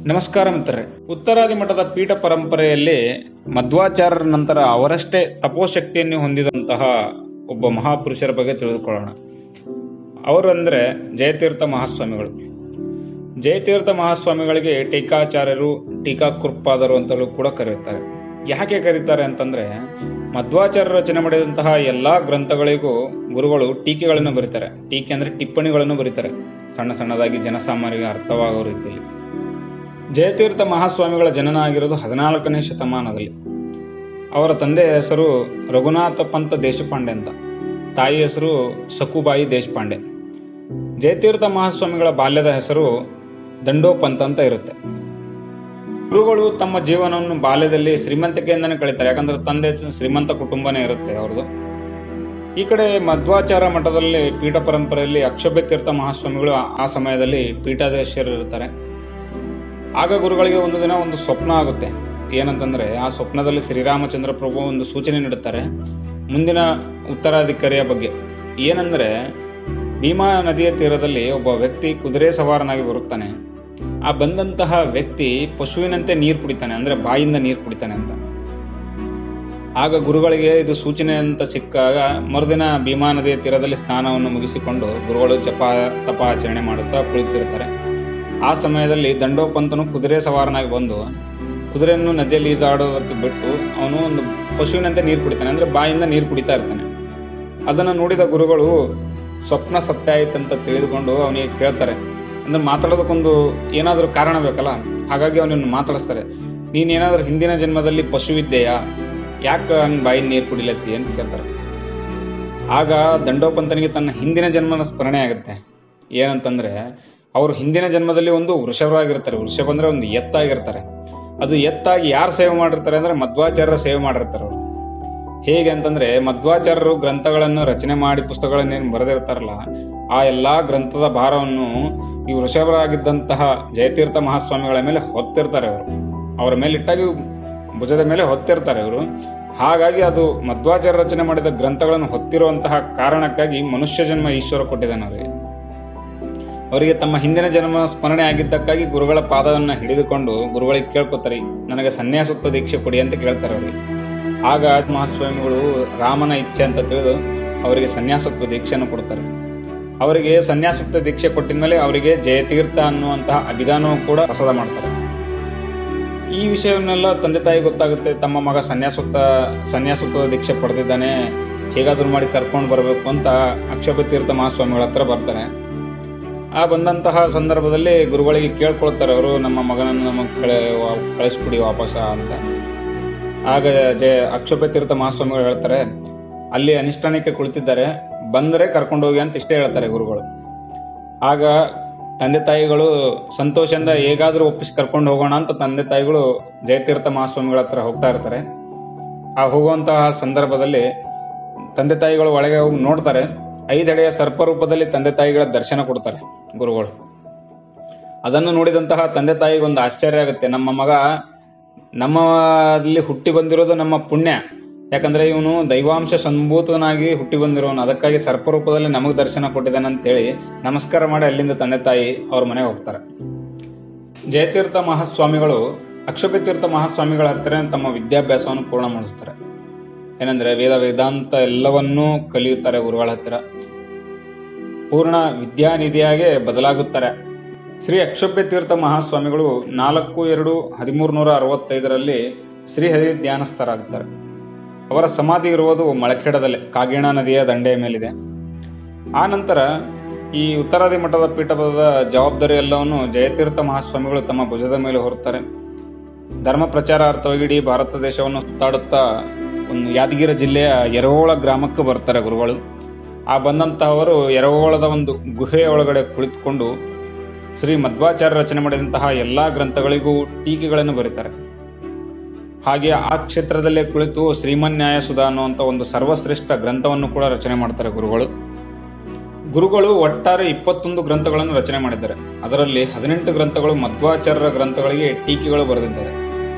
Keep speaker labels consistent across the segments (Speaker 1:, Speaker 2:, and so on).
Speaker 1: ನಮಸ್ಕಾರ ಮಿತ್ರರೇ ಉತ್ತರಾದಿ ಮಠದ ಪೀಠ ಪರಂಪರೆಯಲ್ಲಿ ಮಧ್ವಾಚಾರ್ಯರ ನಂತರ ಅವರಷ್ಟೇ ತಪೋಶಕ್ತಿಯನ್ನು ಹೊಂದಿದಂತಹ ಒಬ್ಬ ಮಹಾಪುರುಷರ ಬಗ್ಗೆ ತಿಳಿದುಕೊಳ್ಳೋಣ ಅವರಂದ್ರೆ ಜಯತೀರ್ಥ ಮಹಾಸ್ವಾಮಿಗಳು ಜಯತೀರ್ಥ ಮಹಾಸ್ವಾಮಿಗಳಿಗೆ ಟೀಕಾಚಾರ್ಯರು ಟೀಕಾಕೃಪಾದರು ಅಂತಲೂ ಕೂಡ ಕರೆಯುತ್ತಾರೆ ಯಾಕೆ ಕರೀತಾರೆ ಅಂತಂದ್ರೆ ಮಧ್ವಾಚಾರ್ಯ ರಚನೆ ಮಾಡಿದಂತಹ ಎಲ್ಲಾ ಗ್ರಂಥಗಳಿಗೂ ಗುರುಗಳು ಟೀಕೆಗಳನ್ನು ಬರೀತಾರೆ ಟೀಕೆ ಅಂದ್ರೆ ಟಿಪ್ಪಣಿಗಳನ್ನು ಬರೀತಾರೆ ಸಣ್ಣ ಸಣ್ಣದಾಗಿ ಜನಸಾಮಾನ್ಯರಿಗೆ ಅರ್ಥವಾಗುವ ರೀತಿಯಲ್ಲಿ ಜಯತೀರ್ಥ ಮಹಾಸ್ವಾಮಿಗಳ ಜನನ ಆಗಿರೋದು ಹದಿನಾಲ್ಕನೇ ಶತಮಾನದಲ್ಲಿ ಅವರ ತಂದೆಯ ಹೆಸರು ರಘುನಾಥ ಪಂತ ದೇಶಪಾಂಡೆ ಅಂತ ತಾಯಿ ಹೆಸರು ಸಕುಬಾಯಿ ದೇಶಪಾಂಡೆ ಜಯತೀರ್ಥ ಮಹಾಸ್ವಾಮಿಗಳ ಬಾಲ್ಯದ ಹೆಸರು ದಂಡೋಪಂತ ಅಂತ ಇರುತ್ತೆ ಗುರುಗಳು ತಮ್ಮ ಜೀವನವನ್ನು ಬಾಲ್ಯದಲ್ಲಿ ಶ್ರೀಮಂತಿಕೆಯಿಂದನೇ ಕಳೀತಾರೆ ಯಾಕಂದ್ರೆ ತಂದೆ ಶ್ರೀಮಂತ ಕುಟುಂಬನೇ ಇರುತ್ತೆ ಅವ್ರದ್ದು ಈ ಕಡೆ ಮಧ್ವಾಚಾರ ಮಠದಲ್ಲಿ ಪೀಠ ಪರಂಪರೆಯಲ್ಲಿ ಅಕ್ಷಭ್ಯ ತೀರ್ಥ ಮಹಾಸ್ವಾಮಿಗಳು ಆ- ಆ ಸಮಯದಲ್ಲಿ ಪೀಠಾಧೀಶರು ಇರ್ತಾರೆ ಆಗ ಗುರುಗಳಿಗೆ ಒಂದು ದಿನ ಒಂದು ಸ್ವಪ್ನ ಆಗುತ್ತೆ ಏನಂತಂದ್ರೆ ಆ ಸ್ವಪ್ನದಲ್ಲಿ ಶ್ರೀರಾಮಚಂದ್ರ ಪ್ರಭು ಒಂದು ಸೂಚನೆ ನೀಡುತ್ತಾರೆ ಮುಂದಿನ ಉತ್ತರಾಧಿಕಾರಿಯ ಬಗ್ಗೆ ಏನಂದ್ರೆ ಭೀಮಾ ನದಿಯ ತೀರದಲ್ಲಿ ಒಬ್ಬ ವ್ಯಕ್ತಿ ಕುದುರೆ ಸವಾರನಾಗಿ ಬರುತ್ತಾನೆ ಆ ಬಂದಂತಹ ವ್ಯಕ್ತಿ ಪಶುವಿನಂತೆ ನೀರು ಕುಡಿತಾನೆ ಅಂದ್ರೆ ಬಾಯಿಂದ ನೀರು ಕುಡಿತಾನೆ ಅಂತ ಆಗ ಗುರುಗಳಿಗೆ ಇದು ಸೂಚನೆ ಅಂತ ಸಿಕ್ಕಾಗ ಮರುದಿನ ಭೀಮಾ ನದಿಯ ತೀರದಲ್ಲಿ ಸ್ನಾನವನ್ನು ಮುಗಿಸಿಕೊಂಡು ಗುರುಗಳು ಜಪ ತಪ ಆಚರಣೆ ಮಾಡುತ್ತಾ ಕುಳಿತಿರ್ತಾರೆ ಆ ಸಮಯದಲ್ಲಿ ದಂಡೋಪಂತನು ಕುದುರೆ ಸವಾರನಾಗಿ ಬಂದು ಕುದುರೆಯನ್ನು ನದಿಯಲ್ಲಿ ಈಜಾಡೋದಕ್ಕೆ ಬಿಟ್ಟು ಅವನು ಒಂದು ಪಶುವಿನಂತೆ ನೀರು ಕುಡಿತಾನೆ ಅಂದ್ರೆ ಬಾಯಿಂದ ನೀರು ಕುಡಿತಾ ಇರ್ತಾನೆ ಅದನ್ನು ನೋಡಿದ ಗುರುಗಳು ಸ್ವಪ್ನ ಸತ್ಯ ಆಯ್ತಂತ ತಿಳಿದುಕೊಂಡು ಅವನಿಗೆ ಕೇಳ್ತಾರೆ ಅಂದ್ರೆ ಮಾತಾಡೋದಕ್ಕೊಂದು ಏನಾದರೂ ಕಾರಣ ಬೇಕಲ್ಲ ಹಾಗಾಗಿ ಅವನನ್ನು ಮಾತಾಡಿಸ್ತಾರೆ ನೀನೇನಾದ್ರೂ ಹಿಂದಿನ ಜನ್ಮದಲ್ಲಿ ಪಶುವಿದ್ದೆಯಾ ಯಾಕೆ ಹಂಗೆ ಬಾಯಿಂದ ನೀರು ಕುಡಿಲತ್ತಿ ಅಂತ ಕೇಳ್ತಾರೆ ಆಗ ದಂಡೋಪಂತನಿಗೆ ತನ್ನ ಹಿಂದಿನ ಜನ್ಮನ ಸ್ಮರಣೆ ಆಗುತ್ತೆ ಏನಂತಂದ್ರೆ ಅವರು ಹಿಂದಿನ ಜನ್ಮದಲ್ಲಿ ಒಂದು ವೃಷಭರಾಗಿರ್ತಾರೆ ವೃಷಭ ಅಂದ್ರೆ ಒಂದು ಎತ್ತಾಗಿರ್ತಾರೆ ಅದು ಎತ್ತಾಗಿ ಯಾರು ಸೇವೆ ಮಾಡಿರ್ತಾರೆ ಅಂದ್ರೆ ಮಧ್ವಾಚಾರ್ಯರ ಸೇವೆ ಮಾಡಿರ್ತಾರೆ ಅವರು ಹೇಗೆ ಅಂತಂದ್ರೆ ಮಧ್ವಾಚಾರ್ಯರು ಗ್ರಂಥಗಳನ್ನು ರಚನೆ ಮಾಡಿ ಪುಸ್ತಕಗಳನ್ನೇನು ಬರೆದಿರ್ತಾರಲ್ಲ ಆ ಎಲ್ಲಾ ಗ್ರಂಥದ ಭಾರವನ್ನು ಈ ವೃಷಭರಾಗಿದ್ದಂತಹ ಜಯತೀರ್ಥ ಮಹಾಸ್ವಾಮಿಗಳ ಮೇಲೆ ಹೊತ್ತಿರ್ತಾರೆ ಅವರು ಅವರ ಮೇಲೆ ಇಟ್ಟಾಗಿ ಭುಜದ ಮೇಲೆ ಹೊತ್ತಿರ್ತಾರೆ ಅವರು ಹಾಗಾಗಿ ಅದು ಮಧ್ವಾಚಾರ್ಯ ರಚನೆ ಮಾಡಿದ ಗ್ರಂಥಗಳನ್ನು ಹೊತ್ತಿರುವಂತಹ ಕಾರಣಕ್ಕಾಗಿ ಮನುಷ್ಯ ಜನ್ಮ ಈಶ್ವರ ಕೊಟ್ಟಿದ್ದಾನೆ ಅವರಿಗೆ ಅವರಿಗೆ ತಮ್ಮ ಹಿಂದಿನ ಜನ್ಮ ಸ್ಮರಣೆ ಆಗಿದ್ದಕ್ಕಾಗಿ ಗುರುಗಳ ಪಾದವನ್ನ ಹಿಡಿದುಕೊಂಡು ಗುರುಗಳಿಗೆ ಕೇಳ್ಕೊತಾರೆ ನನಗೆ ಸನ್ಯಾಸತ್ವ ದೀಕ್ಷೆ ಕೊಡಿ ಅಂತ ಕೇಳ್ತಾರೆ ಅವರಿಗೆ ಆಗ ಮಹಾಸ್ವಾಮಿಗಳು ರಾಮನ ಇಚ್ಛೆ ಅಂತ ತಿಳಿದು ಅವರಿಗೆ ಸನ್ಯಾಸತ್ವ ದೀಕ್ಷೆಯನ್ನು ಕೊಡ್ತಾರೆ ಅವರಿಗೆ ಸನ್ಯಾಸತ್ವ ದೀಕ್ಷೆ ಕೊಟ್ಟಿದ ಮೇಲೆ ಅವರಿಗೆ ಜಯತೀರ್ಥ ಅನ್ನುವಂತಹ ಅಭಿಧಾನವೂ ಕೂಡ ಪ್ರಸಾದ ಮಾಡ್ತಾರೆ ಈ ವಿಷಯವನ್ನೆಲ್ಲ ತಂದೆ ತಾಯಿ ಗೊತ್ತಾಗುತ್ತೆ ತಮ್ಮ ಮಗ ಸನ್ಯಾಸತ್ವ ಸನ್ಯಾಸತ್ವ ದೀಕ್ಷೆ ಪಡೆದಿದ್ದಾನೆ ಹೇಗಾದ್ರೂ ಮಾಡಿ ಕರ್ಕೊಂಡು ಬರಬೇಕು ಅಂತ ಅಕ್ಷಭ್ಯ ತೀರ್ಥ ಮಹಾಸ್ವಾಮಿಗಳ ಹತ್ರ ಬರ್ತಾರೆ ಆ ಬಂದಂತಹ ಸಂದರ್ಭದಲ್ಲಿ ಗುರುಗಳಿಗೆ ಕೇಳ್ಕೊಳ್ತಾರೆ ಅವರು ನಮ್ಮ ಮಗನನ್ನು ನಮಗೆ ಕಳೆ ವಾ- ಕಳಿಸ್ಬಿಡಿ ವಾಪಸ ಅಂತ ಆಗ ಜಯ ಅಕ್ಷಭ್ಯ ತೀರ್ಥ ಮಹಾಸ್ವಾಮಿಗಳು ಹೇಳ್ತಾರೆ ಅಲ್ಲಿ ಅನುಷ್ಠಾನಕ್ಕೆ ಕುಳಿತಿದ್ದಾರೆ ಬಂದರೆ ಕರ್ಕೊಂಡು ಹೋಗಿ ಅಂತ ಇಷ್ಟೇ ಹೇಳ್ತಾರೆ ಗುರುಗಳು ಆಗ ತಂದೆ ತಾಯಿಗಳು ಸಂತೋಷದಿಂದ ಹೇಗಾದ್ರೂ ಒಪ್ಪಿಸಿ ಕರ್ಕೊಂಡು ಹೋಗೋಣ ಅಂತ ತಂದೆ ತಾಯಿಗಳು ಜಯತೀರ್ಥ ಮಹಾಸ್ವಾಮಿಗಳ ಹತ್ರ ಹೋಗ್ತಾ ಇರ್ತಾರೆ ಆ ಹೋಗುವಂತಹ ಸಂದರ್ಭದಲ್ಲಿ ತಂದೆ ತಾಯಿಗಳು ಒಳಗೆ ಹೋಗಿ ನೋಡ್ತಾರೆ ಐದೆಡೆಯ ಸರ್ಪರೂಪದಲ್ಲಿ ತಂದೆ ತಾಯಿಗಳ ದರ್ಶನ ಕೊಡ್ತಾರೆ ಗುರುಗಳು ಅದನ್ನು ನೋಡಿದಂತಹ ತಂದೆ ತಾಯಿಗೆ ಒಂದು ಆಶ್ಚರ್ಯ ಆಗುತ್ತೆ ನಮ್ಮ ಮಗ ನಮ್ಮಲ್ಲಿ ಹುಟ್ಟಿ ಬಂದಿರೋದು ನಮ್ಮ ಪುಣ್ಯ ಯಾಕಂದ್ರೆ ಇವನು ದೈವಾಂಶ ಸಂಭೂತನಾಗಿ ಹುಟ್ಟಿ ಬಂದಿರೋನು ಅದಕ್ಕಾಗಿ ಸರ್ಪರೂಪದಲ್ಲಿ ನಮಗೆ ದರ್ಶನ ಕೊಟ್ಟಿದ್ದಾನೆ ಅಂತೇಳಿ ನಮಸ್ಕಾರ ಮಾಡಿ ಅಲ್ಲಿಂದ ತಂದೆ ತಾಯಿ ಅವ್ರ ಮನೆಗೆ ಹೋಗ್ತಾರೆ ಜಯತೀರ್ಥ ಮಹಾಸ್ವಾಮಿಗಳು ಅಕ್ಷಭ್ಯತೀರ್ಥ ಮಹಾಸ್ವಾಮಿಗಳ ಹತ್ತಿರ ತಮ್ಮ ವಿದ್ಯಾಭ್ಯಾಸವನ್ನು ಪೂರ್ಣ ಮಾಡಿಸ್ತಾರೆ ಏನಂದ್ರೆ ವೇದ ವೇದಾಂತ ಎಲ್ಲವನ್ನೂ ಕಲಿಯುತ್ತಾರೆ ಗುರುಗಳ ಹತ್ತಿರ ಪೂರ್ಣ ವಿದ್ಯಾನಿಧಿಯಾಗೆ ಬದಲಾಗುತ್ತಾರೆ ಶ್ರೀ ಅಕ್ಷಭ್ಯ ತೀರ್ಥ ಮಹಾಸ್ವಾಮಿಗಳು ನಾಲ್ಕು ಎರಡು ಹದಿಮೂರು ನೂರ ಅರವತ್ತೈದರಲ್ಲಿ ಶ್ರೀಹರಿ ಧ್ಯಾನಸ್ಥರಾಗುತ್ತಾರೆ ಅವರ ಸಮಾಧಿ ಇರುವುದು ಮಳಖೇಡದಲ್ಲೇ ಕಾಗೇಣ ನದಿಯ ದಂಡೆಯ ಮೇಲಿದೆ ಆ ನಂತರ ಈ ಉತ್ತರಾದಿ ಮಠದ ಪೀಠದ ಜವಾಬ್ದಾರಿ ಎಲ್ಲವನ್ನು ಜಯತೀರ್ಥ ಮಹಾಸ್ವಾಮಿಗಳು ತಮ್ಮ ಭುಜದ ಮೇಲೆ ಹೊರುತ್ತಾರೆ ಧರ್ಮ ಪ್ರಚಾರಾರ್ಥವಾಗಿ ಇಡೀ ಭಾರತ ದೇಶವನ್ನು ಸುತ್ತಾಡುತ್ತಾ ಒಂದು ಯಾದಗಿರಿ ಜಿಲ್ಲೆಯ ಯರಗೋಳ ಗ್ರಾಮಕ್ಕೆ ಬರ್ತಾರೆ ಗುರುಗಳು ಆ ಬಂದಂತಹವರು ಯರಗೋಳದ ಒಂದು ಗುಹೆಯ ಒಳಗಡೆ ಕುಳಿತುಕೊಂಡು ಶ್ರೀ ಮಧ್ವಾಚಾರ್ಯ ರಚನೆ ಮಾಡಿದಂತಹ ಎಲ್ಲಾ ಗ್ರಂಥಗಳಿಗೂ ಟೀಕೆಗಳನ್ನು ಬರೀತಾರೆ ಹಾಗೆ ಆ ಕ್ಷೇತ್ರದಲ್ಲೇ ಕುಳಿತು ಶ್ರೀಮನ್ಯಾಯ ಸುಧಾ ಅನ್ನುವಂಥ ಒಂದು ಸರ್ವಶ್ರೇಷ್ಠ ಗ್ರಂಥವನ್ನು ಕೂಡ ರಚನೆ ಮಾಡ್ತಾರೆ ಗುರುಗಳು ಗುರುಗಳು ಒಟ್ಟಾರೆ ಇಪ್ಪತ್ತೊಂದು ಗ್ರಂಥಗಳನ್ನು ರಚನೆ ಮಾಡಿದ್ದಾರೆ ಅದರಲ್ಲಿ ಹದಿನೆಂಟು ಗ್ರಂಥಗಳು ಮಧ್ವಾಚಾರ್ಯರ ಗ್ರಂಥಗಳಿಗೆ ಟೀಕೆಗಳು ಬರೆದಿದ್ದಾರೆ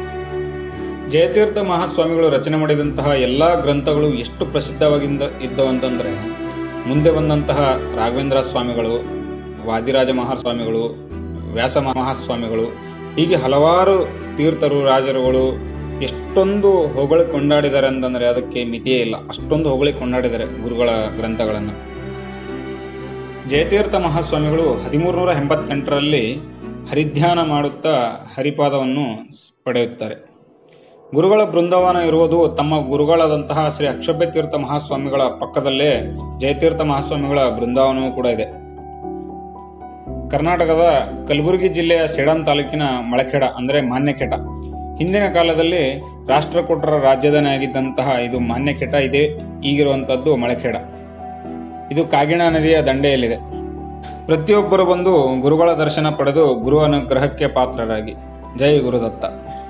Speaker 1: ಜಯತೀರ್ಥ ಮಹಾಸ್ವಾಮಿಗಳು ರಚನೆ ಮಾಡಿದಂತಹ ಎಲ್ಲಾ ಗ್ರಂಥಗಳು ಎಷ್ಟು ಪ್ರಸಿದ್ಧವಾಗಿಂದ ಇದ್ದವಂತಂದ್ರೆ ಮುಂದೆ ಬಂದಂತಹ ರಾಘವೇಂದ್ರ ಸ್ವಾಮಿಗಳು ವಾದಿರಾಜ ಮಹಾಸ್ವಾಮಿಗಳು ವ್ಯಾಸ ಮಹಾಸ್ವಾಮಿಗಳು ಹೀಗೆ ಹಲವಾರು ತೀರ್ಥರು ರಾಜರುಗಳು ಎಷ್ಟೊಂದು ಹೊಗಳಿ ಕೊಂಡಾಡಿದ್ದಾರೆ ಅಂತಂದ್ರೆ ಅದಕ್ಕೆ ಮಿತಿಯೇ ಇಲ್ಲ ಅಷ್ಟೊಂದು ಹೊಗಳಿ ಕೊಂಡಾಡಿದ್ದಾರೆ ಗುರುಗಳ ಗ್ರಂಥಗಳನ್ನು ಜಯತೀರ್ಥ ಮಹಾಸ್ವಾಮಿಗಳು ಹದಿಮೂರು ನೂರ ಎಂಬತ್ತೆಂಟರಲ್ಲಿ ಹರಿಧ್ಯಾನ ಮಾಡುತ್ತಾ ಹರಿಪಾದವನ್ನು ಪಡೆಯುತ್ತಾರೆ ಗುರುಗಳ ಬೃಂದಾವನ ಇರುವುದು ತಮ್ಮ ಗುರುಗಳಾದಂತಹ ಶ್ರೀ ಅಕ್ಷಭ್ಯ ತೀರ್ಥ ಮಹಾಸ್ವಾಮಿಗಳ ಪಕ್ಕದಲ್ಲೇ ಜಯತೀರ್ಥ ಮಹಾಸ್ವಾಮಿಗಳ ಬೃಂದಾವನವೂ ಕೂಡ ಇದೆ ಕರ್ನಾಟಕದ ಕಲಬುರಗಿ ಜಿಲ್ಲೆಯ ಸೇಡಂ ತಾಲೂಕಿನ ಮಳಖೇಡ ಅಂದರೆ ಮಾನ್ಯಖೇಟ ಹಿಂದಿನ ಕಾಲದಲ್ಲಿ ರಾಷ್ಟ್ರಕೂಟರ ರಾಜಧಾನಿ ಆಗಿದ್ದಂತಹ ಇದು ಮಾನ್ಯಖೇಟ ಇದೆ ಈಗಿರುವಂತದ್ದು ಮಳಖೇಡ ಇದು ಕಾಗಿಣ ನದಿಯ ದಂಡೆಯಲ್ಲಿದೆ ಪ್ರತಿಯೊಬ್ಬರು ಬಂದು ಗುರುಗಳ ದರ್ಶನ ಪಡೆದು ಗುರು ಅನುಗ್ರಹಕ್ಕೆ ಪಾತ್ರರಾಗಿ ಜೈ ಗುರುದತ್ತ